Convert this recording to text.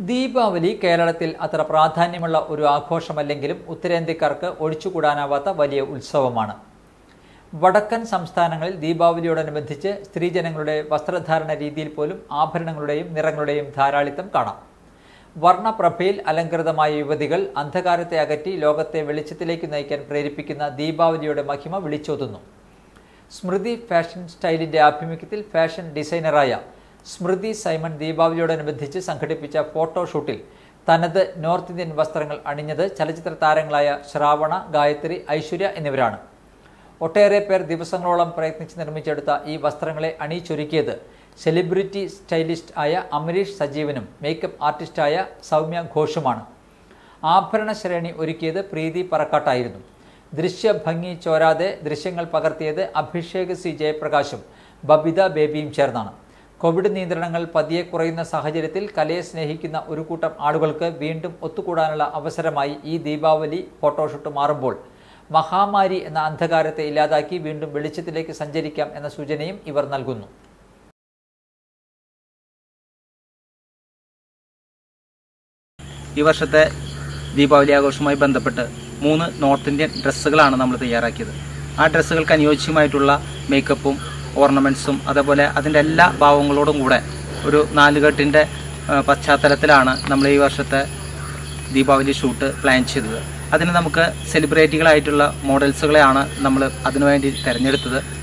ദീപാവലി കേരളത്തിൽ അത്ര പ്രാധാന്യമുള്ള ഒരു ആഘോഷമല്ലെങ്കിലും ഉത്തരേന്ത്യക്കാർക്ക് ഒഴിച്ചുകൂടാനാവാത്ത വലിയ ഉത്സവമാണ് വടക്കൻ സംസ്ഥാനങ്ങളിൽ ദീപാവലിയോടനുബന്ധിച്ച് സ്ത്രീജനങ്ങളുടെ വസ്ത്രധാരണ രീതിയിൽ പോലും ആഭരണങ്ങളുടെയും നിറങ്ങളുടെയും ധാരാളിത്തം കാണാം വർണ്ണപ്രഭയിൽ അലങ്കൃതമായ യുവതികൾ അന്ധകാരത്തെ അകറ്റി ലോകത്തെ വെളിച്ചത്തിലേക്ക് നയിക്കാൻ പ്രേരിപ്പിക്കുന്ന ദീപാവലിയുടെ മഹിമ വിളിച്ചോതുന്നു സ്മൃതി ഫാഷൻ സ്റ്റൈലിന്റെ ആഭിമുഖ്യത്തിൽ ഫാഷൻ ഡിസൈനറായ സ്മൃതി സൈമൺ ദീപാവലിയോടനുബന്ധിച്ച് സംഘടിപ്പിച്ച ഫോട്ടോഷൂട്ടിൽ തനത് നോർത്ത് ഇന്ത്യൻ വസ്ത്രങ്ങൾ അണിഞ്ഞത് ചലച്ചിത്ര താരങ്ങളായ ശ്രാവണ ഗായത്രി ഐശ്വര്യ എന്നിവരാണ് ഒട്ടേറെ പേർ ദിവസങ്ങളോളം പ്രയത്നിച്ച് നിർമ്മിച്ചെടുത്ത ഈ വസ്ത്രങ്ങളെ അണിയിച്ചൊരുക്കിയത് സെലിബ്രിറ്റി സ്റ്റൈലിസ്റ്റ് ആയ അമരീഷ് സജീവനും മേക്കപ്പ് ആർട്ടിസ്റ്റായ സൗമ്യ ഘോഷുമാണ് ആഭരണ ശ്രേണി ഒരുക്കിയത് പ്രീതി പറക്കാട്ടായിരുന്നു ദൃശ്യഭംഗി ചോരാതെ ദൃശ്യങ്ങൾ പകർത്തിയത് അഭിഷേക് സി ജയപ്രകാശും ബബിത ബേബിയും ചേർന്നാണ് കോവിഡ് നിയന്ത്രണങ്ങൾ പതിയെ കുറയുന്ന സാഹചര്യത്തിൽ കലയെ സ്നേഹിക്കുന്ന ഒരു കൂട്ടം ആളുകൾക്ക് വീണ്ടും ഒത്തുകൂടാനുള്ള അവസരമായി ഈ ദീപാവലി ഫോട്ടോഷൂട്ട് മാറുമ്പോൾ മഹാമാരി എന്ന അന്ധകാരത്തെ ഇല്ലാതാക്കി വീണ്ടും വെളിച്ചത്തിലേക്ക് സഞ്ചരിക്കാം എന്ന സൂചനയും ഇവർ നൽകുന്നു ഈ വർഷത്തെ ദീപാവലി ആഘോഷവുമായി ബന്ധപ്പെട്ട് മൂന്ന് നോർത്ത് ഇന്ത്യൻ ഡ്രസ്സുകളാണ് നമ്മൾ തയ്യാറാക്കിയത് ആ ഡ്രസ്സുകൾക്ക് അനുയോജ്യമായിട്ടുള്ള മേക്കപ്പും ഓർണമെൻറ്റ്സും അതേപോലെ അതിൻ്റെ എല്ലാ ഭാവങ്ങളോടും കൂടെ ഒരു നാലുകെട്ടിൻ്റെ ആ, പശ്ചാത്തലത്തിലാണ് നമ്മൾ ഈ വർഷത്തെ ദീപാവലി ഷൂട്ട് പ്ലാൻ ചെയ്തത് അതിന് നമുക്ക് സെലിബ്രിറ്റികളായിട്ടുള്ള മോഡൽസുകളെയാണ് നമ്മൾ അതിനുവേണ്ടി തിരഞ്ഞെടുത്തത്